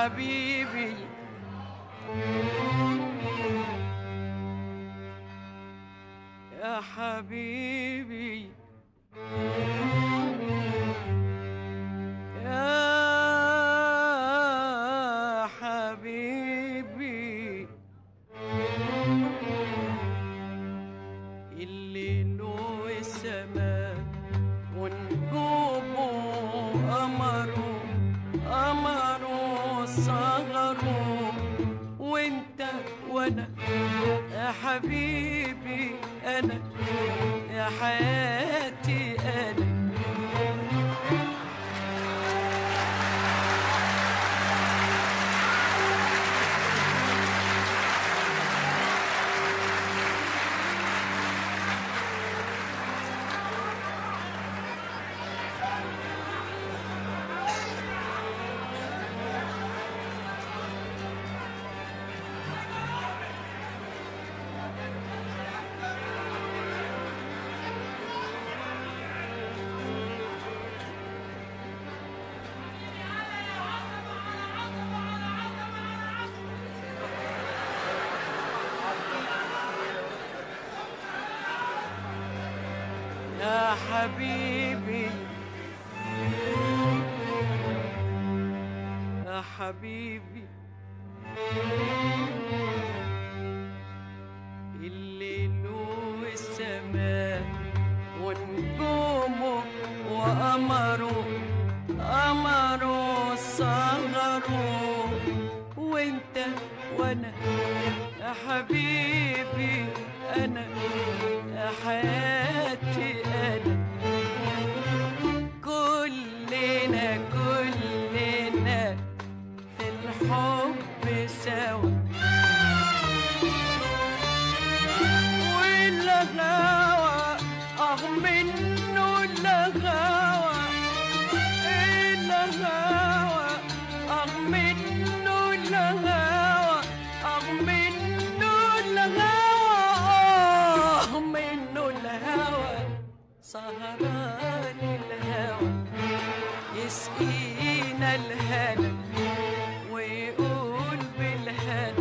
حبيبي يا حبيبي يا حبيبي الليل والسماء ونجومه قمره قمره صغره وانت وانا يا حبيبي انا يا حياتي انا يا حبيبي يا حبيبي الليل والسماء ونجومه وقمره قمره صغره وانت وانا يا حبيبي انا يا حياتي انا كلنا كلنا في الحب سوا والغاوى اه منه الغاوى الغاوى اه منه الغاوى اه منه الغاوى اه منه الهوى سهران الهوى يسقينا الهنا ويقول بالهنا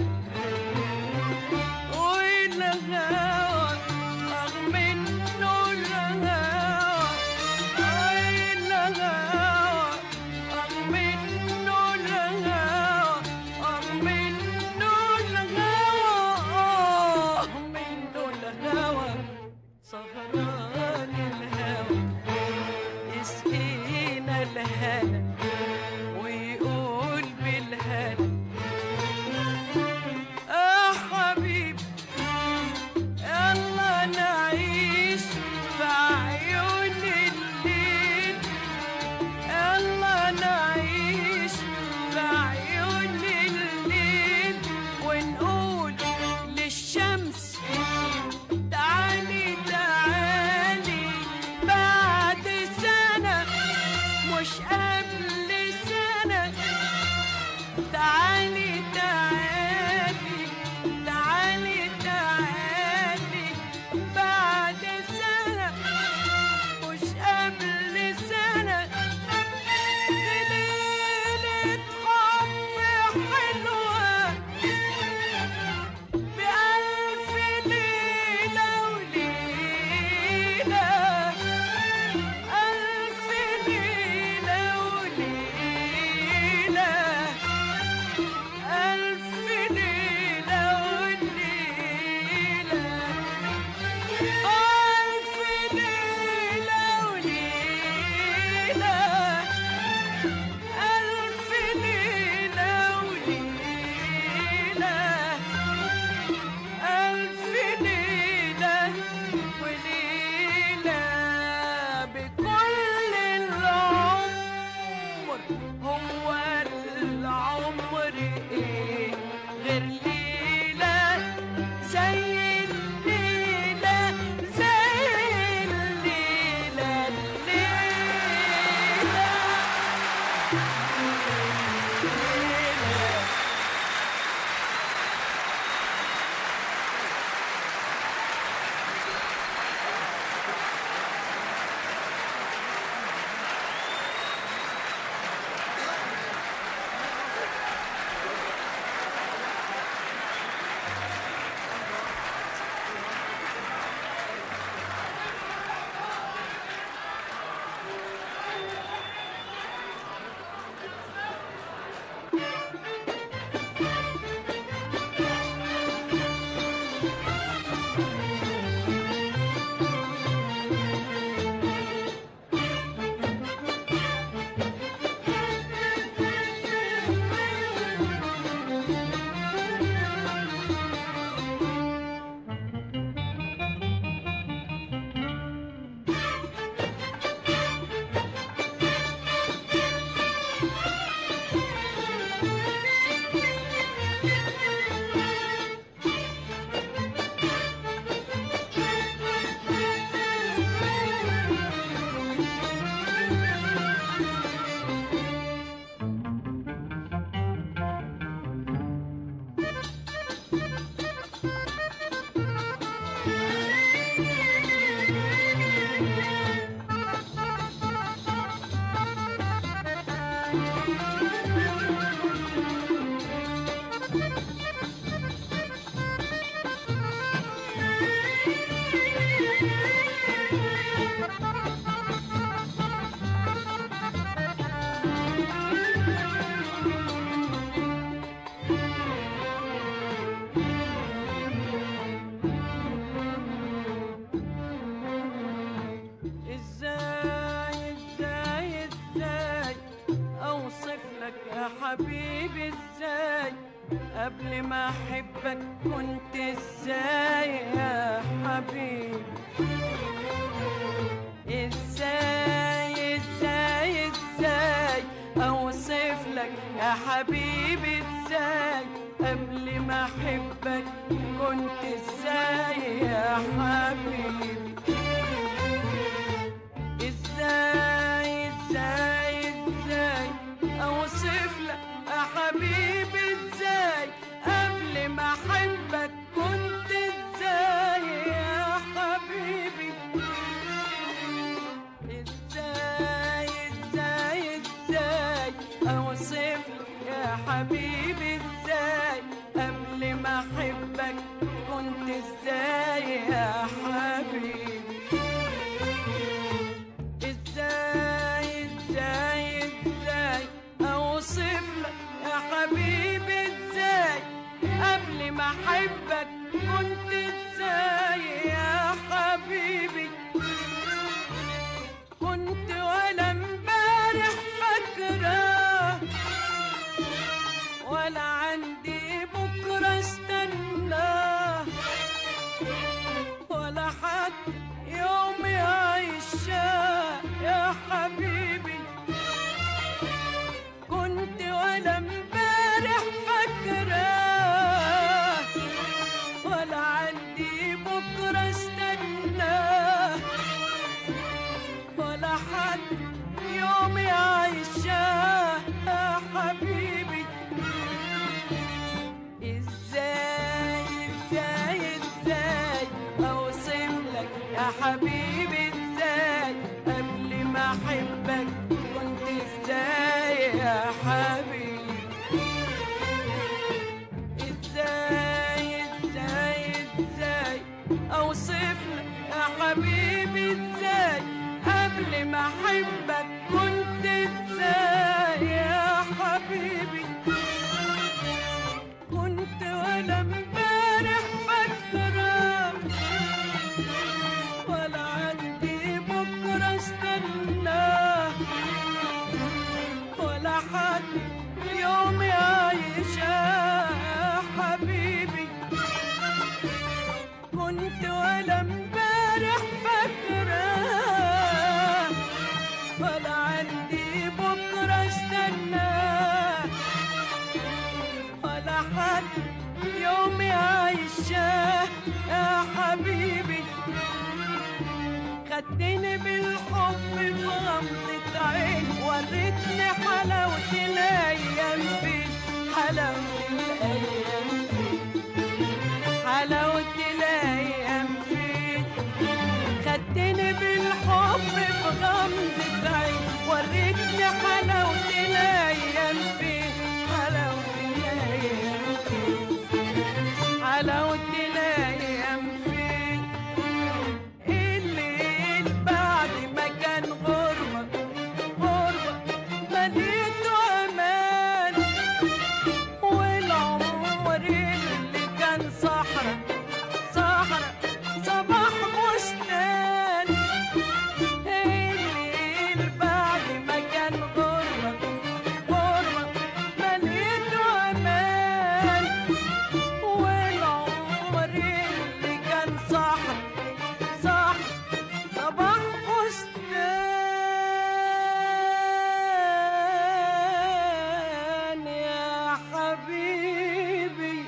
قبل ما احبك كنت ازاي يا حبيبي ازاي ازاي ازاي اوصف لك يا حبيبي ازاي قبل ما احبك كنت ازاي يا حبيبي ازاي ازاي ازاي اوصف لك يا حبيبي ازاي قبل ما احبك كنت ازاي يا حبيبي ازاي ازاي ازاي اوصف لك يا حبيبي ازاي قبل ما احبك كنت ازاي يا حبيبي ازاي ازاي ازاي اوصف لك يا حبيبي ازاي قبل ما احبك كنت ازاي يا حبيبي كنت ولا امبارح فاكره ولا عندي بكره استناه ولا حد يوم يعيشها يا حبيبي كنت ولا امبارح فاكره ولا عندي بكره استناه ولا حد يوم يعيشها يا حبيبي ازاي ازاي ازاي اوصف لك يا حبيبي ازاي قبل ما احبك كنت ازاي يا حبيبي ازاي ازاي ازاي اوصف لك يا حبيبي ازاي قبل ما احبك كنت ازاي يا حبيبي كنت ولا امبارح فاكره ولا عندي بكره استناه ولا حد يوم يعيشها يا حبيبي كنت ولا امبارح فاكره ولا عندي بكره استناه ولا حد يوم يعيشها يا حبيبي خدتني بالحب في غمضة عين وريتني حلاوة الأيام فين حلاوة الأيام فين حلاوة الأيام فين خدتني بالحب في غمضة عين وريتني حلاوة الأيام فين حلاوة الأيام فين حلاوة الأيام فين الليل بعد ما كان غربة غربة مليته أمان والعمر اللي كان صحرا صحرا صباح بستان الليل بعد ما كان غربة غربة مليته أمان والعمر اللي كان صحرا صح صباح بستان يا حبيبي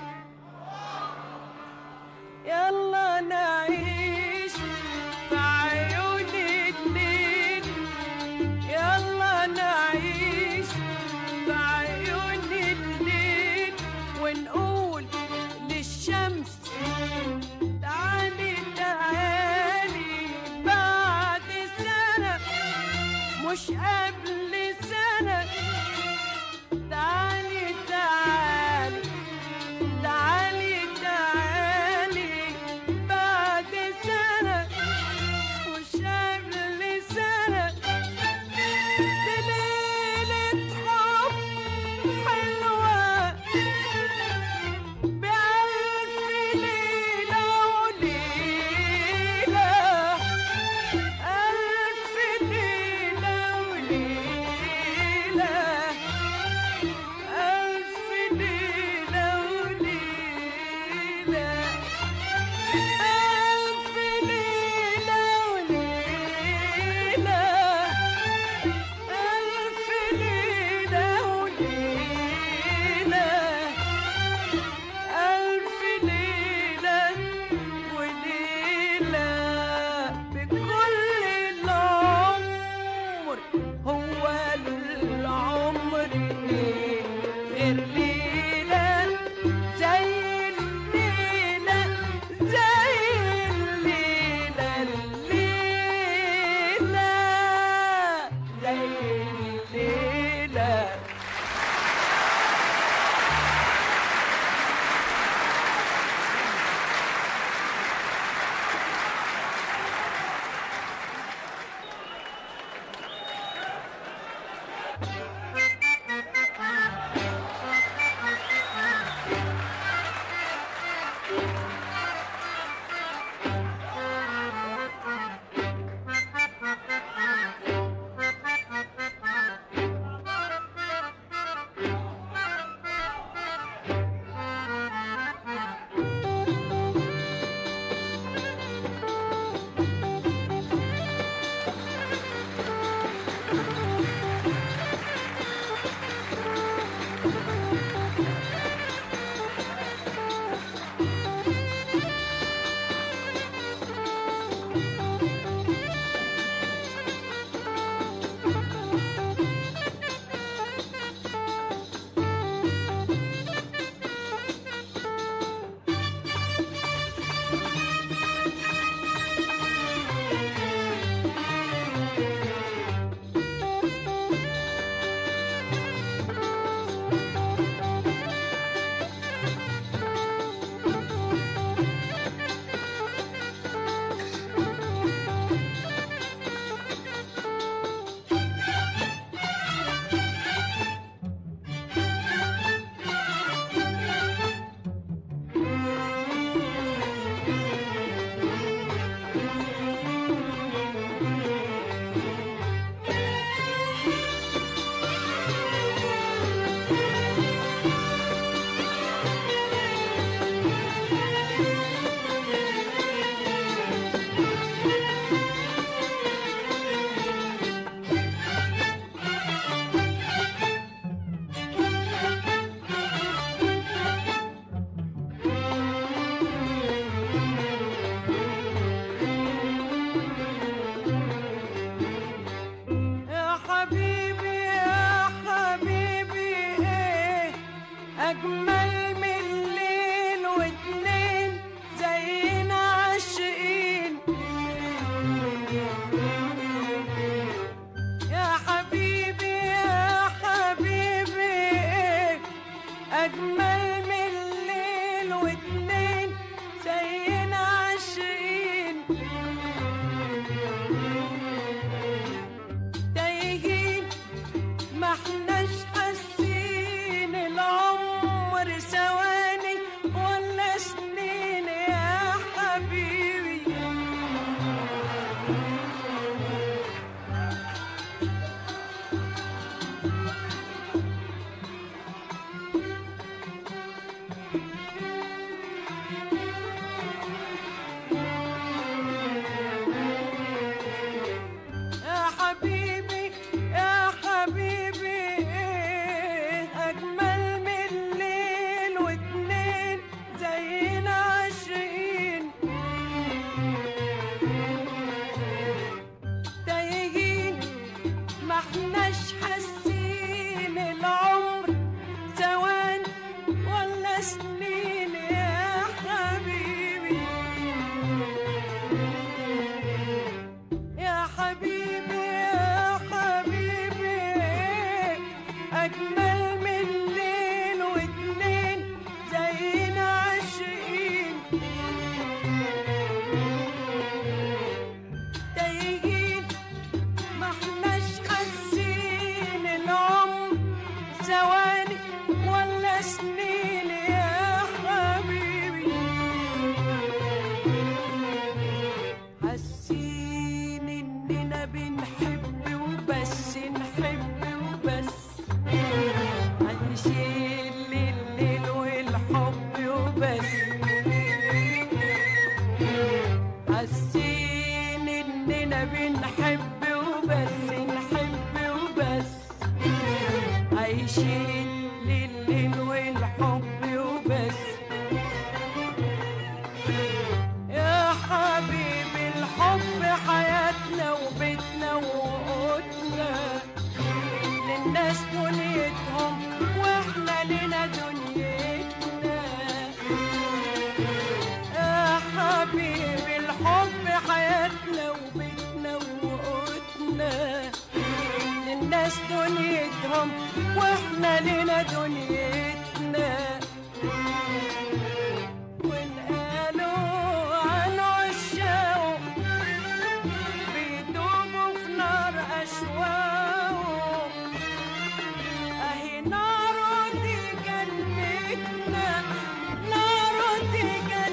يلا نعيش في عيون الليل يلا نعيش في عيون الليل ونقول للشمس تعالي تعالي بعد سنة مش قبل سنة تعالي تعالي تعالي تعالي بعد سنة مش قبل سنة دي ليلة حب حلوة بألف ليلة يا حبيبي يا حبيبي ايه اجمل من ليل واتنين زينا عاشقين يا حبيبي يا حبيبي ايه اجمل من ليل واتنين زينا عاشقين تايهين ما احناش حاسين العمر ثواني ولا سنين يا حبيبي يا حبيبي يا حبيبي إيه أجمل من ليل واتنين زينا عاشقين تايهين ما احناش حاسين العمر ثواني ولا سنين يا حبيبي يا حبيبي يا حبيبي أجمل من ليل واتنين زينا عاشقين تايهين ما احناش حاسين العمر ثواني ولا سنين يا حبيبي حاسين اننا بنحب وبس نحب وبس عايشين لليل والحب وبس حاسين اننا بنحب وبس نحب وبس عايشين لليل والحب وبس يا حبيبي الحب حياتنا وبيتنا وقوتنا للناس دنيتهم واحنا لنا دنيتنا يا حبيبي الحب حياتنا وبيتنا وقوتنا للناس دنيتهم واحنا لنا دنيتنا وانقالوا عن عشاق بيدوبوا في نار أشواق أهي نار دي جنتنا نار دي جنتنا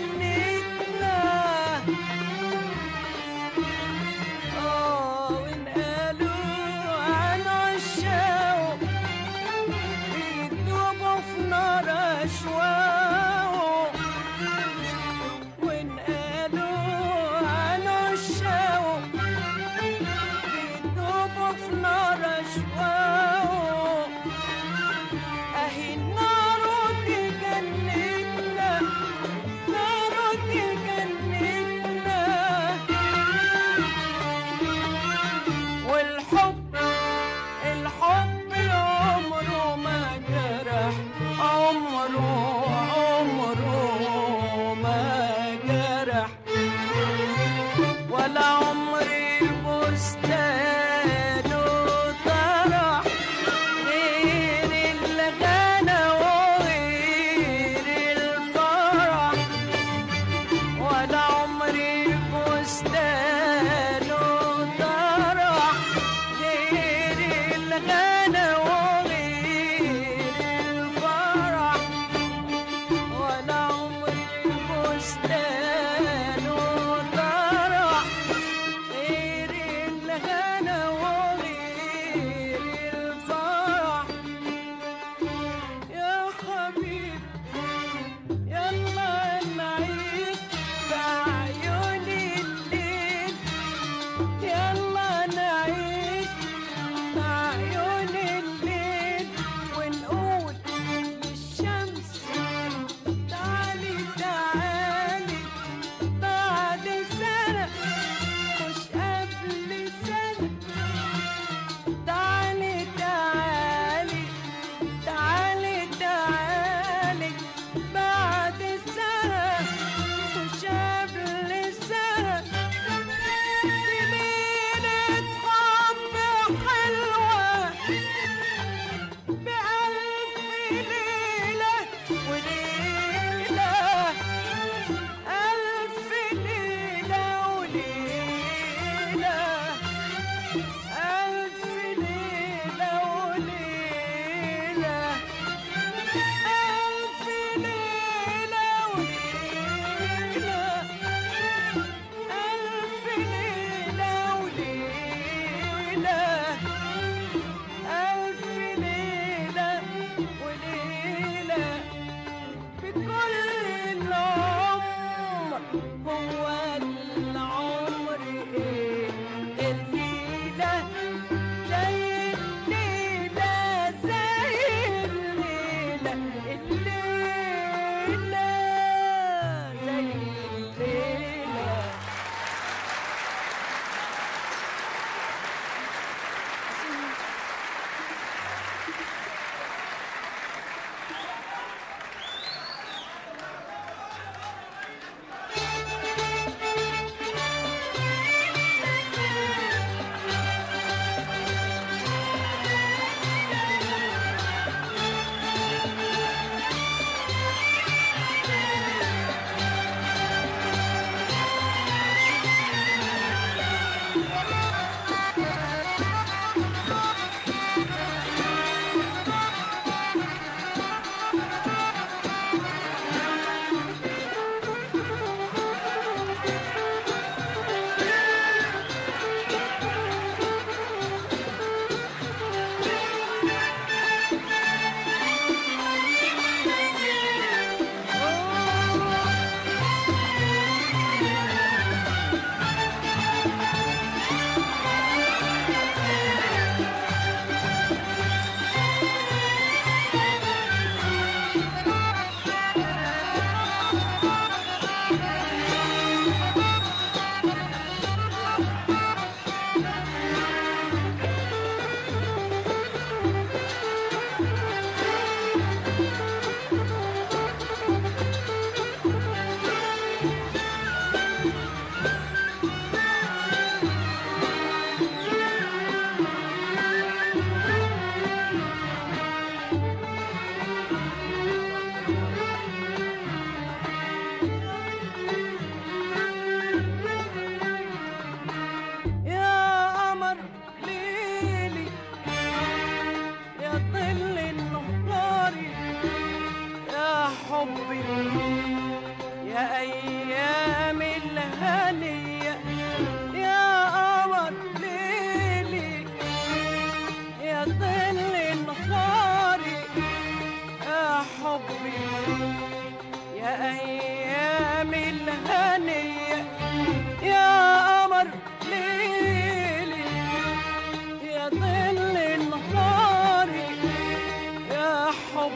يا أيام الهنية يا قمر ليلي يا ظل نهاري يا حب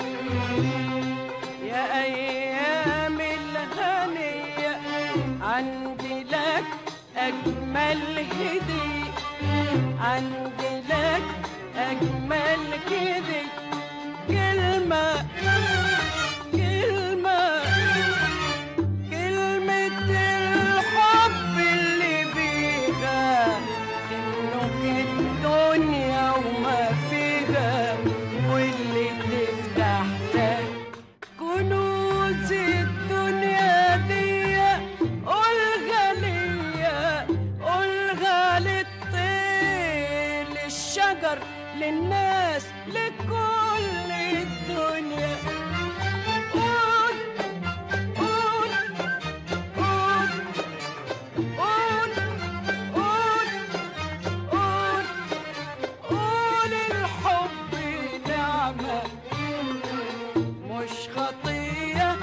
يا أيام الهنية عندي لك أجمل هدية عندي لك أجمل هدية كلمة كلمة كلمة الحب اللي بيها تملك الدنيا وما فيها واللي تفتح لك كنوز الدنيا دي قولها ليا قولها للطير للشجر للناس لكل الدنيا قول قول قول قول قول قول قول الحب نعمة مش خطية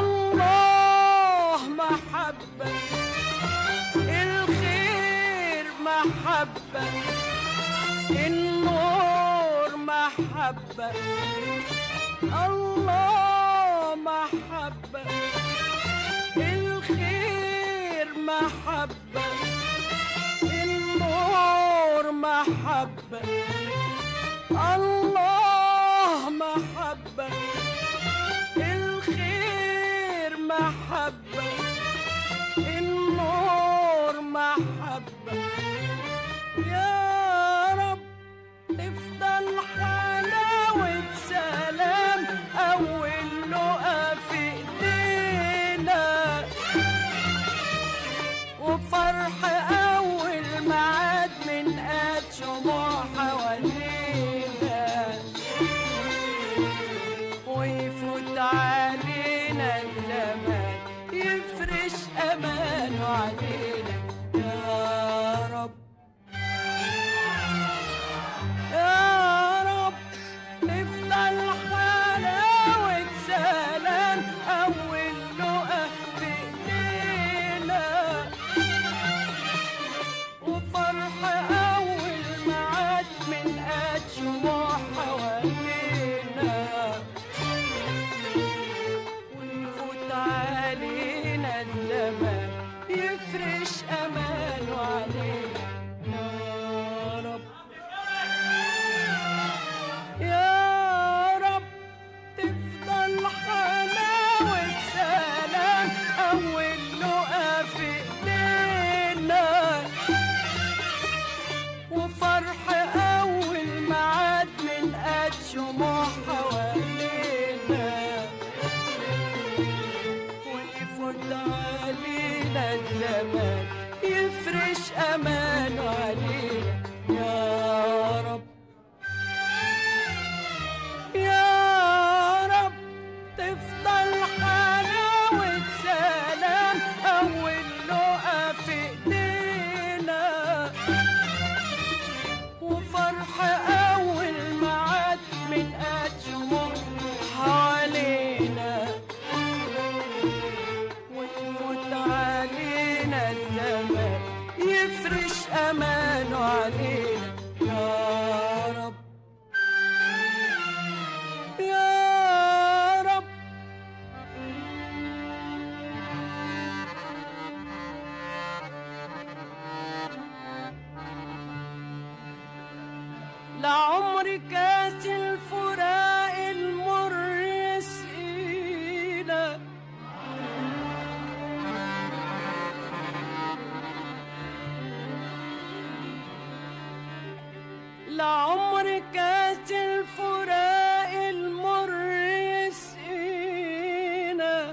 الله محبة الخير محبة النور محبة الله محبة الخير محبة النور محبة الله محبة الخير محبة النور محبة يا رب تفضل حلاوة سلام أول لقا في إيدينا وفرح أول معاد من قد شموع حوالينا ويفوت علينا الزمان يفرش أمانه علينا يا رب يا رب نفضل حلاوة سلام أول لقا في إيدينا وفرح أول معاد من قد شموع حوالينا ويفوت علينا الزمان يفرش أمانه علينا يا رب يا رب تفضل حلاوة سلام أول لقا في إيدينا وفرح أول معاد من قد شموع حوالينا ويفوت علينا الزمان يفرش أمانه علينا يا رب يا رب تفضل حلاوة سلام أول لقا في إيدينا وفرح أول معاد من قد شموع حوالينا ويفوت علينا الزمان يفرش أمانه علينا يا رب يا رب لعمر كاس الفراق المر يسقينا لعمر كاس الفراق المر يسقينا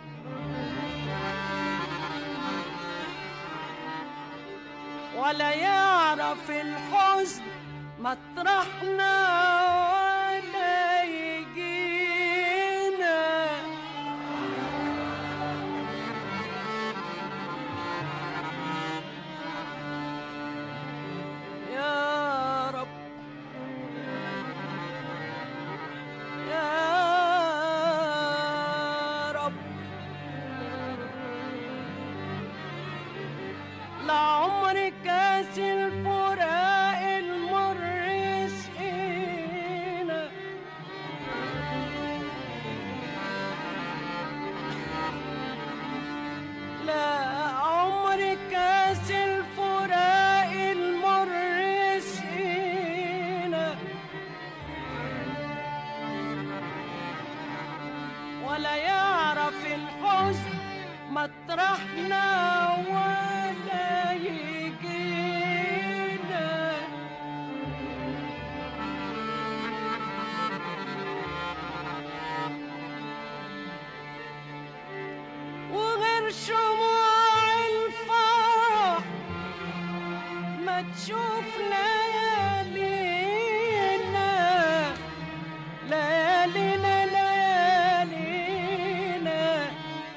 ولا يعرف الحزن مطرحنا ولا يجينا يا رب يا رب لعمر كاس الفراق المر سقينا لا عمر كاس الفراق المر سقينا ولا يعرف الحزن مطرحنا ولا يجينا وغير شموع الفرح ما تشوف ليالينا ليالينا ليالينا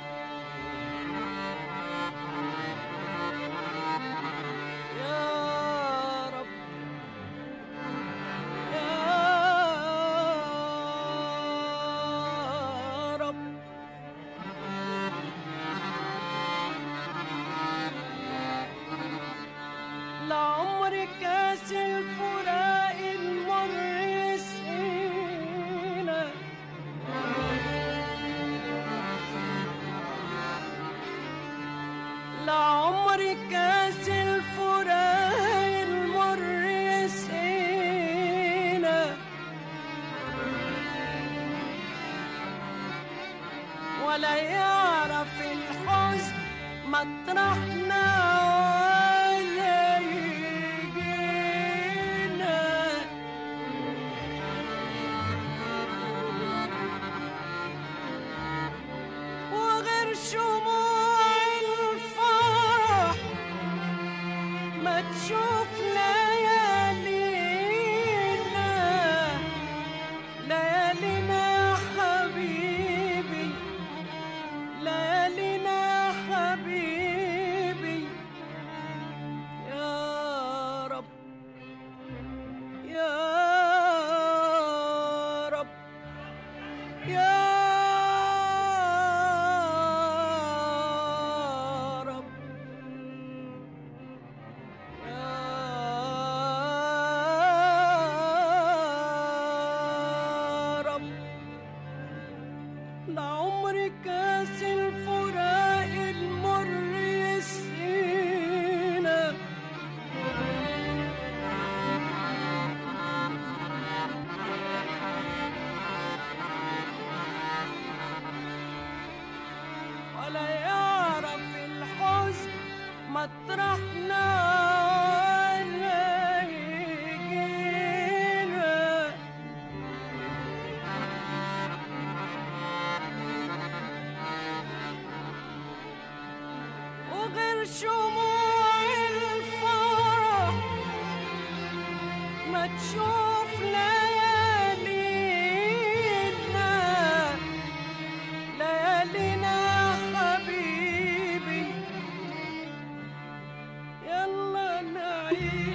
يا رب يا رب لعمر كاس الفراق المر سقينا لعمر كاس الفراق المر سقينا ولا يعرف الحزن مطرحنا ولا يجينا وغير شموع الفرح ما تشوف ليالينا ليالينا حبيبي ليالينا حبيبي يا رب يا رب يا رب يا رب لعمر كاس الفراق المر يسقينا ولا يعرف الحزن مطرحنا ولا يجينا وغير شموع الفرح ما تشوف ليالينا ليالينا حبيبي يلا نعيش